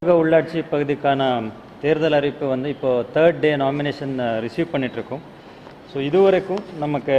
ஊரக உள்ளாட்சி பகுதிக்கான தேர்தல் அறிவிப்பு வந்து இப்போ தேர்ட் டே நாமினேஷன் ரிசீவ் பண்ணிகிட்ருக்கோம் ஸோ இதுவரைக்கும் நமக்கு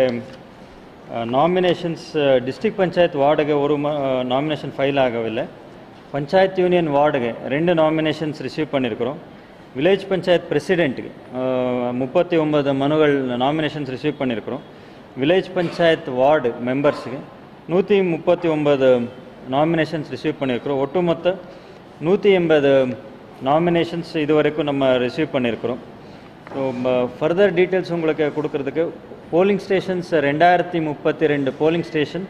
ನಾಮಿನೇಷನ್ಸ್ ಡಿಸ್ಟಿಕ್ ಪಂಚಾಯತ್ ವಾರ್ಡ್ಗೆ ஒரு நாமினேஷன் ஃபைல் ஆகவில்லை பஞ்சாயத்து யூனியன் வார்டுಗೆ ரெண்டு நாமினேஷன்ஸ் ரிசீவ் பண்ணியிருக்கிறோம் வில்லேஜ் பஞ்சாயத் பிரசிடெண்ட்டுக்கு முப்பத்தி ஒன்பது மனுகள் நாமினேஷன்ஸ் ரிசீவ் பண்ணியிருக்கிறோம் வில்லேஜ் பஞ்சாயத் வார்டு மெம்பர்ஸுக்கு நூற்றி முப்பத்தி ஒன்பது நாமினேஷன்ஸ் ரிசீவ் பண்ணியிருக்கிறோம் ஒட்டுமொத்த நூற்றி எண்பது நாமினேஷன்ஸ் இது வரைக்கும் நம்ம ரிசீவ் பண்ணியிருக்கிறோம் ஸோ ஃபர்தர் டீட்டெயில்ஸ் உங்களுக்கு கொடுக்கறதுக்கு போலிங் ஸ்டேஷன்ஸ் ரெண்டாயிரத்தி முப்பத்தி ரெண்டு போலிங் ஸ்டேஷன்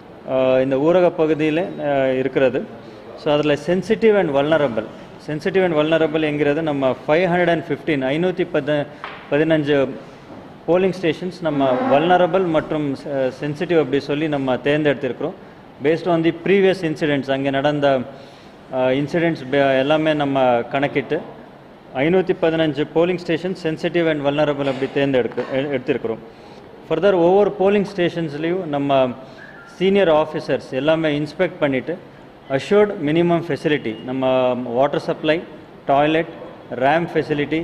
இந்த ஊரக பகுதியில் இருக்கிறது ஸோ அதில் sensitive and vulnerable sensitive and vulnerable என்கிறது நம்ம ஃபைவ் ஹண்ட்ரட் அண்ட் ஃபிஃப்டீன் ஐநூற்றி பத பதினஞ்சு போலிங் ஸ்டேஷன்ஸ் நம்ம வல்னரபிள் மற்றும் சென்சிட்டிவ் அப்படி சொல்லி நம்ம தேர்ந்தெடுத்திருக்கிறோம் based on the previous incidents அங்கே நடந்த இன்சிடென்ட்ஸ் எல்லாமே நம்ம கணக்கிட்டு ஐநூற்றி பதினஞ்சு polling station sensitive and vulnerable அப்படி தேர்ந்தெடுக்க எ- எடுத்திருக்கிறோம் ஃபர்தர் ஒவ்வொரு போலிங் ஸ்டேஷன்ஸ்லேயும் நம்ம சீனியர் ஆஃபீஸர்ஸ் எல்லாமே இன்ஸ்பெக்ட் பண்ணிவிட்டு அஷ்யூர்ட் மினிமம் ஃபெசிலிட்டி நம்ம water supply toilet ramp facility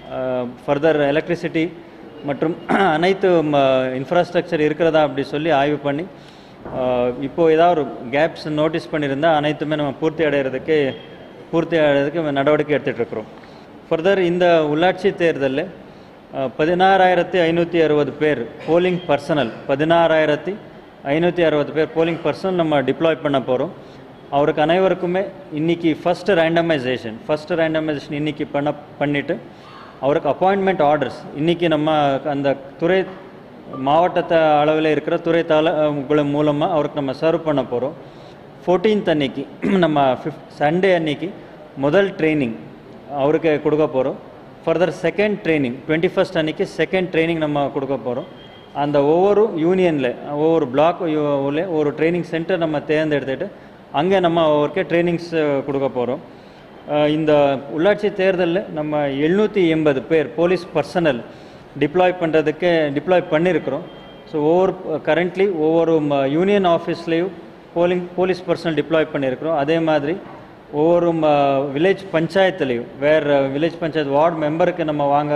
further electricity மற்றும் அனைத்து இன்ஃப்ராஸ்ட்ரக்சர் இருக்கிறதா அப்படி சொல்லி ஆய்வு பண்ணி அஹ், இப்போ ஏதாவது ஒரு கேப்ஸ் நோட்டீஸ் பண்ணியிருந்தா அனைத்துமே நம்ம பூர்த்தி அடைகிறதுக்கு பூர்த்தி அடைகிறதுக்கு நடவடிக்கை எடுத்துகிட்டு இருக்கிறோம் ஃபர்தர் இந்த உள்ளாட்சி தேர்தலில் அஹ், பதினாறாயிரத்தி ஐநூற்றி அறுபது பேர் போலிங் பர்சனல் பதினாறாயிரத்தி ஐநூற்றி அறுபது பேர் போலிங் பர்சனல் நம்ம டிப்ளாய் பண்ண போகிறோம் அவருக்கு அனைவருக்குமே இன்னைக்கு ஃபஸ்ட்டு ரேண்டமைசேஷன் ஃபஸ்ட்டு ரேண்டமைசேஷன் இன்னைக்கு பண்ண பண்ணிவிட்டு அவருக்கு அப்பாயின்மெண்ட் ஆர்டர்ஸ் இன்றைக்கி நம்ம அந்த துறை மாவட்டத்தை அளவில் இருக்கிற துறை தால மூலமாக அவருக்கு நம்ம சர்வ் பண்ண போகிறோம் ஃபோர்டீன்த் அன்னைக்கு நம்ம ஃபிஃப்த் சண்டே அன்னைக்கு முதல் ட்ரைனிங் அவருக்கு கொடுக்க போகிறோம் further second training twenty first அன்னைக்கு செகண்ட் ட்ரைனிங் நம்ம கொடுக்க போகிறோம் அந்த ஒவ்வொரு யூனியனில் ஒவ்வொரு பிளாக் உள்ள ஒரு ட்ரைனிங் சென்டர் நம்ம தேர்ந்தெடுத்துட்டு அங்கே நம்ம அவருக்கு ட்ரைனிங்ஸ் கொடுக்க போகிறோம் இந்த உள்ளாட்சி தேர்தலில் நம்ம எழுநூற்றி எண்பது பேர் போலீஸ் பர்சனல் டிப்ளாய் பண்ணுறதுக்கு டிப்ளாய் பண்ணியிருக்கிறோம் ஸோ ஒவ்வொரு கரண்ட்லி ஒவ்வொரு யூனியன் ஆஃபீஸ்லேயும் போலிங் போலீஸ் பர்சனல் டிப்ளாய் பண்ணியிருக்கிறோம் அதே மாதிரி ஒவ்வொரு வில்லேஜ் பஞ்சாயத்துலேயும் வேறு வில்லேஜ் பஞ்சாயத்து வார்டு மெம்பருக்கு நம்ம வாங்க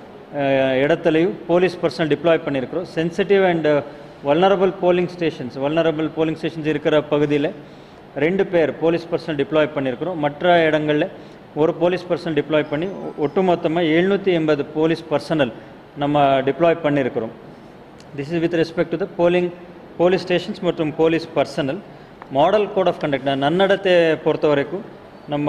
அஹ், இடத்துலையும் போலீஸ் பர்சனல் டிப்ளாய் பண்ணியிருக்கிறோம் sensitive and vulnerable polling stations vulnerable polling stations இருக்கிற பகுதியில் ரெண்டு பேர் போலீஸ் பர்சனல் டிப்ளாய் பண்ணியிருக்கிறோம் மற்ற இடங்களில் ஒரு போலீஸ் பர்சனல் டிப்ளாய் பண்ணி ஒ- ஒட்டுமொத்தமாக எழுநூற்றி எண்பது போலீஸ் பர்சனல் நம்ம டிப்ளாய் பண்ணியிருக்கிறோம் this is with respect to the polling police stations மற்றும் police personnel model code of conduct நன்னடத்தை பொறுத்த வரைக்கும் நம்ம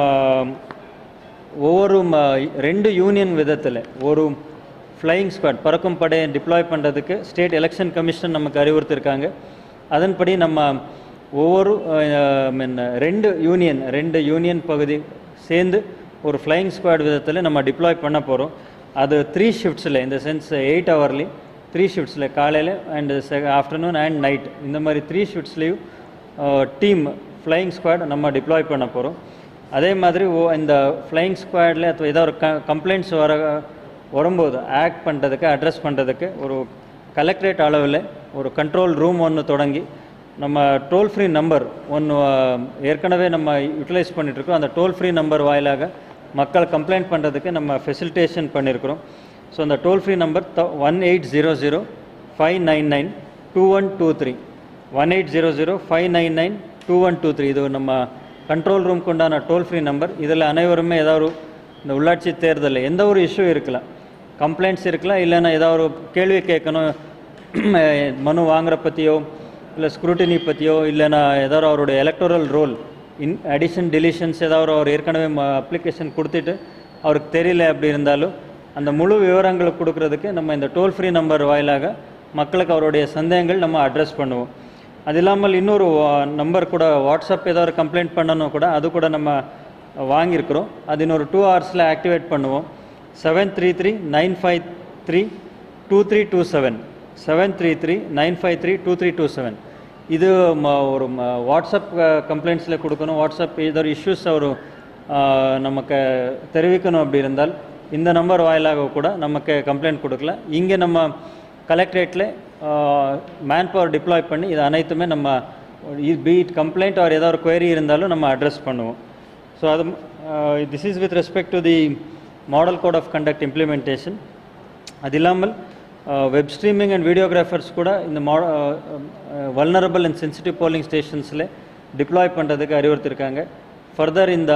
ஒவ்வொரு ம- ரெண்டு யூனியன் விதத்தில் ஒரு ஃப்ளையிங் ஸ்குவாட் பறக்கும் படையை டிப்ளாய் பண்ணுறதுக்கு ஸ்டேட் எலெக்ஷன் கமிஷன் நமக்கு அறிவுறுத்திருக்காங்க அதன்படி நம்ம ஒவ்வொரு அஹ், மீன் ரெண்டு யூனியன் ரெண்டு யூனியன் பகுதி சேர்ந்து ஒரு ஃப்ளையிங் ஸ்குவாட் விதத்தில் நம்ம டிப்ளாய் பண்ண போகிறோம் அது த்ரீ ஷிஃப்ட்ஸில் இந்த சென்ஸ் எயிட் ஹவர்லி த்ரீ ஷிஃப்ட்ஸில் காலையில் அண்ட் ஆஃப்டர்நூன் அண்ட் நைட் இந்த மாதிரி த்ரீ ஷிஃப்ட்ஸ்லேயும் டீம் ஃப்ளையிங் ஸ்குவாட் நம்ம டிப்ளாய் பண்ண போகிறோம் அதே மாதிரி ஓ- இந்த ஃப்ளையிங் ஸ்குவாடில் ಅಥವಾ ஏதாவது ஒரு க கம்ப்ளைண்ட்ஸ் வர வரும்போது ஆக்ட் பண்ணுறதுக்கு அட்ரஸ் பண்ணுறதுக்கு ஒரு கலெக்டரேட் அளவில் ஒரு கண்ட்ரோல் ரூம் ஒன்று தொடங்கி நம்ம டோல் ஃப்ரீ நம்பர் ஒன்று ஏற்கனவே நம்ம யூட்டிலைஸ் பண்ணிகிட்ருக்கோம் அந்த டோல் ஃப்ரீ நம்பர் வாயிலாக மக்கள் கம்ப்ளைண்ட் பண்ணுறதுக்கு நம்ம ஃபெசிலிட்டேஷன் பண்ணியிருக்கிறோம் ஸோ அந்த toll free number the one eight zero zero five nine nine two one two three one eight zero zero five nine nine two one two three இது நம்ம control ரூம்க்கு உண்டான டோல் ஃப்ரீ நம்பர் இதில் அனைவருமே ஏதாவது ஒரு இந்த உள்ளாட்சி தேர்தலில் எந்த ஒரு இஷ்யூ இருக்கலாம் கம்ப்ளைண்ட்ஸ் இருக்கலாம் இல்லைன்னா ஏதாவது ஒரு கேள்வி கேட்கணும் மனு வாங்குற பற்றியோ இல்லை ஸ்க்ரூட்டினி பற்றியோ இல்லைன்னா ஏதாவது அவருடைய electoral roll in addition deletions ஏதாவது அவர் ஏற்கனவே அப்ளிகேஷன் கொடுத்துட்டு அவருக்கு தெரியல அப்படி இருந்தாலும் அந்த முழு விவரங்களை கொடுக்கறதுக்கு நம்ம இந்த டோல் ஃப்ரீ நம்பர் வாயிலாக மக்களுக்கு அவருடைய சந்தேகங்கள் நம்ம அட்ரஸ் பண்ணுவோம் அது இல்லாமல் இன்னொரு நம்பர் கூட வாட்ஸ்அப் ஏதாவது கம்ப்ளைண்ட் பண்ணணும் கூட அது கூட நம்ம வாங்கியிருக்கிறோம் அது இன்னொரு டூ ஹவர்ஸில் ஆக்டிவேட் பண்ணுவோம் seven three three nine five three two three two seven seven three three nine five three two three two seven இது ம- ஒரு ம- வாட்ஸ்அப் கம்ப்ளைண்ட்ஸில் கொடுக்கணும் வாட்ஸ்அப் ஏதோ இஷ்யூஸ் ஒரு ஆஹ், நமக்கு தெரிவிக்கணும் அப்படி இருந்தால் இந்த நம்பர் வாயிலாக கூட நமக்கு கம்ப்ளைண்ட் கொடுக்கலாம் இங்கே நம்ம கலெக்டரேட்டில் மேன் பவர் டிப்ளாய் பண்ணி இது அனைத்துமே நம்ம பீட் கம்ப்ளைண்ட் ஆர் ஏதாவது ஒரு query இருந்தாலும் நம்ம அட்ரஸ் பண்ணுவோம் ஸோ அது this is with respect to the model code of conduct implementation அது இல்லாமல் வெப் ஸ்ட்ரீமிங் அண்ட் வீடியோகிராஃபர்ஸ் கூட இந்த மா வல்னரபிள் அண்ட் சென்சிட்டிவ் போலிங் ஸ்டேஷன்ஸில் டிப்ளாய் பண்ணுறதுக்கு அறிவுறுத்திருக்காங்க ஃபர்தர் இந்த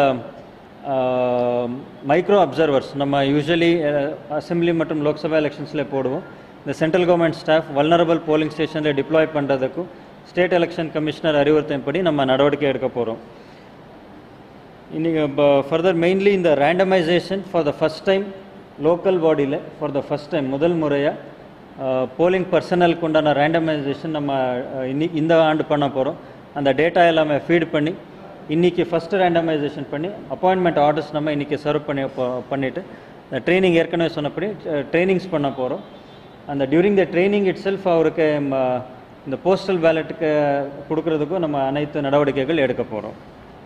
மைக்ரோ அப்சர்வர்ஸ் நம்ம யூஸ்வலி அசெம்பிளி மற்றும் லோக்சபா எலெக்ஷன்ஸில் போடுவோம் இந்த central government staff vulnerable polling ஸ்டேஷனில் டிப்ளாய் பண்ணுறதுக்கும் ஸ்டேட் எலெக்ஷன் கமிஷனர் அறிவுறுத்தின்படி நம்ம நடவடிக்கை எடுக்க போகிறோம் இன்னைக்கு ஃபர்தர் மெயின்லி இந்த randomisation for the first time local பாடியில் ஃபார் த ஃபஸ்ட் டைம் முதல் முறையாக போலிங் பர்சனலுக்கு உண்டான ரேண்டமைசேஷன் நம்ம அஹ், இன்னி இந்த ஆண்டு பண்ண போகிறோம் அந்த டேட்டா எல்லாமே ஃபீட் பண்ணி இன்றைக்கி ஃபஸ்ட்டு ரேண்டமைசேஷன் பண்ணி அப்பாயின்மெண்ட் ஆர்டர்ஸ் நம்ம இன்றைக்கி சர்வ் பண்ணி ப- பண்ணிவிட்டு ட்ரைனிங் ஏற்கனவே சொன்னபடி ட்ரைனிங்ஸ் பண்ண போகிறோம் அந்த during the training itself அவருக்கு ம, இந்த போஸ்டல் பேலட்டுக்கு கொடுக்கறதுக்கும் நம்ம அனைத்து நடவடிக்கைகள் எடுக்க போகிறோம்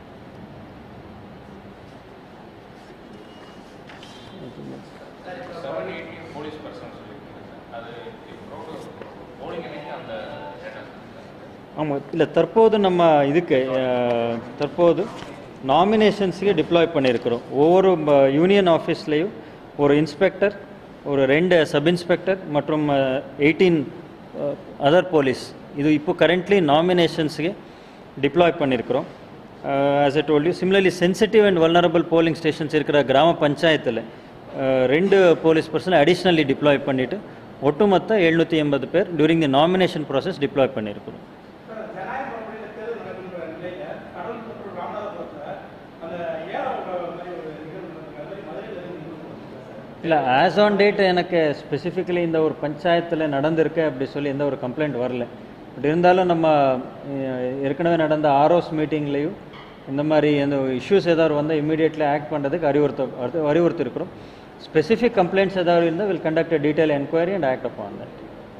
செவன் எயிட்டி போலீஸ் பர்சன் சொல்லியிருக்கீங்க அது போலிங் அன்னைக்கு அந்த டேட்டா ஆமாம் இல்லை தற்போது நம்ம இதுக்கு அஹ், தற்போது நாமினேஷன்ஸுக்கு டிப்ளாய் பண்ணியிருக்கிறோம் ஒவ்வொரு யூனியன் ஆஃபீஸ்லேயும் ஒரு இன்ஸ்பெக்டர் ஒரு ரெண்டு சப் இன்ஸ்பெக்டர் மற்றும் எயிட்டீன் அதர் போலீஸ் இது இப்போ கரண்ட்லி நாமினேஷன்ஸுக்கு டிப்ளாய் பண்ணியிருக்கிறோம் ஆஸ் எ டோல்யூ similarly sensitive and vulnerable polling stations இருக்கிற கிராம பஞ்சாயத்தில் ரெண்டு போலீஸ் பர்சன் அடிஷ்னலி டிப்ளாய் பண்ணிவிட்டு ஒட்டுமொத்த எழுநூற்றி எண்பது பேர் during the nomination process deploy பண்ணியிருக்கிறோம் இல்லை ஆஸ் ஆன் டேட் எனக்கு ஸ்பெசிஃபிக்கலி இந்த ஒரு பஞ்சாயத்தில் நடந்திருக்கு அப்படி சொல்லி எந்த ஒரு கம்ப்ளைண்ட் வரல பட் இருந்தாலும் நம்ம அஹ், ஏற்கனவே நடந்த ஆர்ஓஸ் மீட்டிங்லேயும் இந்த மாதிரி எந்த இஷ்யூஸ் ஏதாவது வந்தால் இமீடியட்லி ஆக்ட் பண்ணுறதுக்கு அறிவுறுத்த அறி- அறிவுறுத்திருக்கிறோம் ஸ்பெசிஃபிக் கம்ப்ளைண்ட்ஸ் ஏதாவது இருந்தால் will conduct detail enquiry and act upon that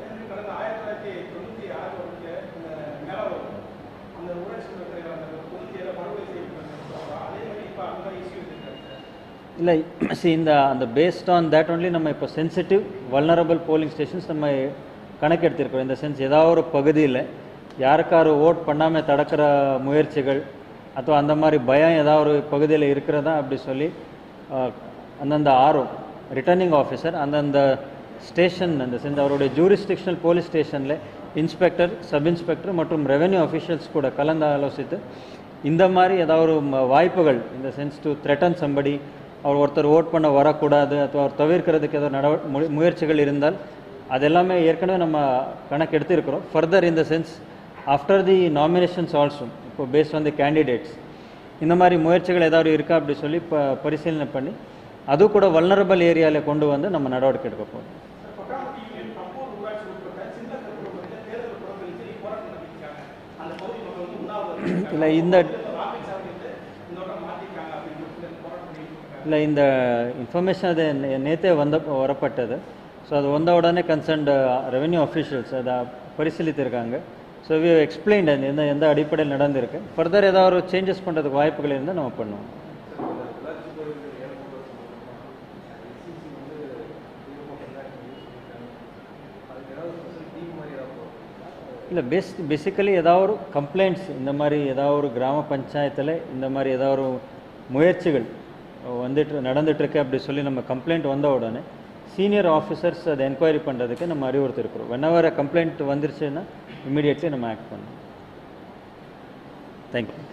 இல்லை see இந்த அந்த பேஸ்ட் ஆன் தேட் ஒன்லி நம்ம இப்போ சென்சிட்டிவ் வல்னரபிள் போலிங் ஸ்டேஷன்ஸ் நம்ம கணக்கெடுத்திருக்கிறோம் இந்த சென்ஸ் ஏதாவது ஒரு பகுதியில் யாருக்காரு ஓட் பண்ணாமல் தடுக்கிற முயற்சிகள் ಅಥವಾ அந்த மாதிரி பயம் ஏதாவது ஒரு பகுதியில் இருக்கிறதா அப்படி சொல்லி அஹ், அந்தந்த ஆர்ஓ ரிட்டர்னிங் ஆஃபீஸர் அந்தந்த ஸ்டேஷன் அந்த சென்ஸ் அவருடைய ஜூரிஸ்டிக்ஷனல் போலீஸ் ஸ்டேஷனில் இன்ஸ்பெக்டர் சப் இன்ஸ்பெக்டர் மற்றும் ரெவென்யூ அஃபிஷியல்ஸ் கூட கலந்து ஆலோசித்து இந்த மாதிரி ஏதாவது ஒரு ம- வாய்ப்புகள் இந்த சென்ஸ் டு த்ரெட்டன் சம்படி அவர் ஒருத்தர் ஓட் பண்ண வரக்கூடாது ಅಥವಾ அவர் தவிர்க்கிறதுக்கு ஏதோ நடவ மு- முயற்சிகள் இருந்தால் அது எல்லாமே ஏற்கனவே நம்ம கணக்கு எடுத்திருக்கிறோம் ஃபர்தர் இந்த sense after the nominations also இப்போ பேஸ்ட் ஆன் தி கேண்டிடேட்ஸ் இந்த மாதிரி முயற்சிகள் ஏதாவது இருக்கா அப்படி சொல்லி ப பரிசீலனை பண்ணி அது கூட வல்னரபிள் ஏரியாவில் கொண்டு வந்து நம்ம நடவடிக்கை எடுக்க போகிறோம் இல்லை இந்த இல்லை இந்த இன்ஃபர்மேஷன் அது நே- நேத்தே வந்த வரப்பட்டது ஸோ அது வந்த உடனே கன்சர்ன்டு ரெவென்யூ அஃபிஷியல்ஸ் அதை பரிசீலித்திருக்காங்க ஸோ வி எக்ஸ்பிளைன்ட் அது எந்த எந்த அடிப்படையில் நடந்திருக்கு ஃபர்தர் ஏதாவது ஒரு சேஞ்சஸ் பண்ணுறதுக்கு வாய்ப்புகள் இருந்தால் நம்ம பண்ணுவோம் இல்லை பேஸ் பேசிக்கலி ஏதாவது ஒரு கம்ப்ளைண்ட்ஸ் இந்த மாதிரி ஏதாவது ஒரு கிராம பஞ்சாயத்தில் இந்த மாதிரி ஏதாவது ஒரு முயற்சிகள் வந்துட்டு நடந்துட்டுருக்கு அப்படி சொல்லி நம்ம கம்ப்ளைண்ட் வந்த உடனே சீனியர் ஆஃபீஸர்ஸ் அதை என்கொயரி பண்ணுறதுக்கு நம்ம அறிவுறுத்திருக்கிறோம் வென் கம்ப்ளைண்ட் வந்துருச்சுன்னா இமீடியட்லி நம்ம ஆக்ட் பண்ணுவோம் தேங்க்யூ